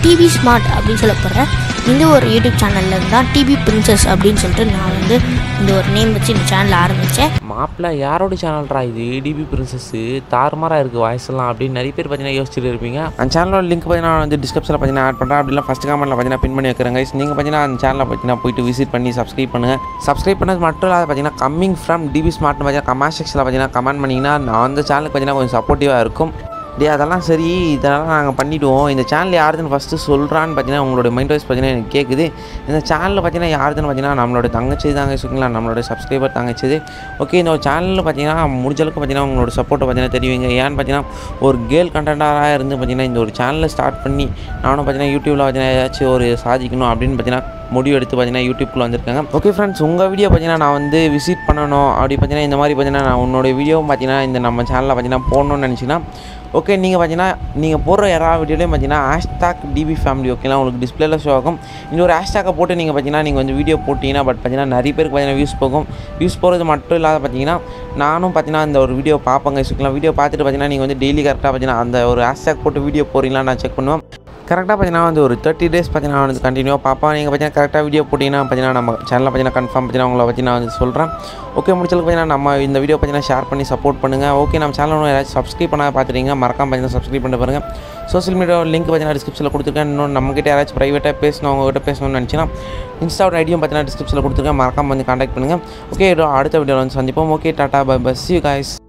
TV smart அப்படின்னு சொல்லப்படுற இந்த ஒரு யூடியூப் சேனல்ல இருந்து தான் டிவி பிரின்சஸ் அப்படின்னு சொல்லிட்டு நான் வந்து இந்த ஒரு நேம் வச்சு இந்த சேனல் ஆரம்பித்தேன் மாப்பிள்ள யாரோட சேனல்ரா இது டிபி பிரின்சஸ்ஸு தாறுமாறாக இருக்குது வாய்ஸ்லாம் அப்படின்னு நிறைய பேர் பார்த்தீங்கன்னா யோசிச்சுட்டு இருப்பீங்க அந்த சேனலோட லிங்க் பார்த்தீங்கன்னா நான் வந்து டிஸ்கிரிப்ஷனில் பார்த்தீங்கன்னா ஆட் பண்ணுறேன் அப்படிலாம் ஃபஸ்ட் கமெண்ட்டில் பார்த்தீங்கன்னா பின் பண்ணி வைக்கிறேன் guys நீங்கள் பார்த்தீங்கன்னா அந்த சேனலில் பார்த்தீங்கன்னா போயிட்டு விசிட் பண்ணி சப்ஸ்கிரைப் பண்ணுங்கள் சப்ஸ்கிரைப் பண்ணது மட்டும் இல்லாத பார்த்தீங்கன்னா கம்மிங் ஃப்ரம் டிபி ஸ்மார்ட்னு பார்த்தீங்கன்னா கமெண்ட் செக்ஷனில் பார்த்தீங்கன்னா கமெண்ட் பண்ணிங்கன்னா நான் அந்த சேனலுக்கு பார்த்தீங்கன்னா கொஞ்சம் சப்போர்ட்டிவாக இருக்கும் டே அதெல்லாம் சரி இதெல்லாம் நாங்கள் பண்ணிவிடுவோம் இந்த சேனல் யாருதுன்னு ஃபஸ்ட்டு சொல்கிறான்னு பார்த்தீங்கன்னா உங்களோட மைண்ட் வாய்ஸ் பார்த்தீங்கன்னா எனக்கு கேட்குது இந்த சேனலில் பார்த்தீங்கன்னா யாருதுன்னு பார்த்தீங்கன்னா நம்மளோட தங்கச்சி தாங்க வச்சுக்கலாம் நம்மளோட சப்ஸ்கிரைபர் தங்கச்சிது ஓகே இந்த சேனலில் பார்த்தீங்கன்னா முடிஞ்ச அளவுக்கு பார்த்தீங்கன்னா உங்களோட சப்போர்ட்டை பார்த்தீங்கன்னா தெரிவிங்க ஏன்னு பார்த்தீங்கன்னா ஒரு கேர்ள் கண்டென்ட்டாக இருந்து பார்த்தீங்கன்னா இந்த ஒரு சேனலை ஸ்டார்ட் பண்ணி நானும் பார்த்தீங்கன்னா யூடியூப்பில் பார்த்தீங்கன்னா ஏதாச்சும் ஒரு சாதிக்கணும் அப்படின்னு பார்த்தீங்கன்னா முடிவு எடுத்து பார்த்தீங்கன்னா யூடியூப்குள்ளே வந்திருக்காங்க ஓகே ஃப்ரெண்ட்ஸ் உங்கள் வீடியோ பார்த்தீங்கன்னா நான் வந்து விசிட் பண்ணணும் அப்படி பார்த்தீங்கன்னா இந்த மாதிரி பார்த்தீங்கன்னா நான் உன்னோட வீடியோ பார்த்தீங்கன்னா இந்த நம்ம சேனலில் பார்த்தீங்கன்னா போடணும்னு நினச்சிங்கன்னா ஓகே நீங்கள் பார்த்தீங்கன்னா நீங்கள் போடுற எல்லா வீடியோலையும் பார்த்தீங்கன்னா ஹேஷ்டாக் டிபி ஃபேமிலி ஓகேலாம் உங்களுக்கு டிஸ்பிளேல ஷோ ஆகும் இந்த ஒரு ஹேஷ்டாக்கை போட்டு நீங்கள் பார்த்தீங்கன்னா நீங்கள் வந்து வீடியோ போட்டிங்கன்னா பட் பார்த்தீங்கன்னா நிறைய பேருக்கு பார்த்தீங்கன்னா வியூஸ் போகும் வியூஸ் போகிறது மட்டும் இல்லாத பார்த்தீங்கன்னா நானும் பார்த்தீங்கன்னா இந்த ஒரு வீடியோ பார்ப்பேங்க வச்சுக்கலாம் வீடியோ பார்த்துட்டு பார்த்தீங்கன்னா நீங்கள் வந்து டெய்லி கரெக்டாக பார்த்தீங்கன்னா அந்த ஒரு ஹேஷ்டாக் போட்டு வீடியோ போகிறீங்களா நான் செக் பண்ணுவேன் கரெக்டாக பார்த்தீங்கன்னா வந்து ஒரு தேர்ட்டி டேஸ் பார்த்தீங்கன்னா வந்து கண்டினியூவாக பார்ப்பேன் நீங்கள் பார்த்தீங்கன்னா கரெக்டாக வீடியோ போட்டிங்கன்னா பார்த்தீங்கன்னா நம்ம சேனலில் பார்த்தீங்கன்னா கன்ஃபார்ம் பார்த்தீங்கன்னா உங்களை பற்றி நான் வந்து சொல்கிறேன் ஓகே முடிச்சலுக்கு பார்த்தீங்கன்னா நம்ம இந்த வீடியோ பார்த்தீங்கன்னா ஷேர் பண்ணி சப்போர்ட் பண்ணுங்கள் ஓகே நம்ம சேனல் யாராச்சும் சப்ஸ்கிரைப் பண்ணாத பார்த்துட்டீங்க மறக்காம பார்த்தீங்கன்னா சப்ஸ்கிரைப் பண்ணி பாருங்கள் சோஷியல் மீடியா லிங்க் பார்த்தீங்கன்னா டிஸ்கிரிப்ஷனில் கொடுத்துருக்கேன் இன்னும் நம்மகிட்ட யாராச்சும் ப்ரைவேட்டாக பேசணும் உங்ககிட்ட பேசணும்னு நினச்சினா இன்ஸ்டாவோட ஐடியும் பார்த்தீங்கன்னா டிஸ்கிரிப்ஷனில் கொடுத்துருக்கேன் மறக்காம வந்து காண்டாக்ட் பண்ணுங்கள் ஓகே அடுத்த வீடியோவில் வந்து சந்திப்போம் ஓகே டாட்டா பை பஸ் யூ காய்ஸ்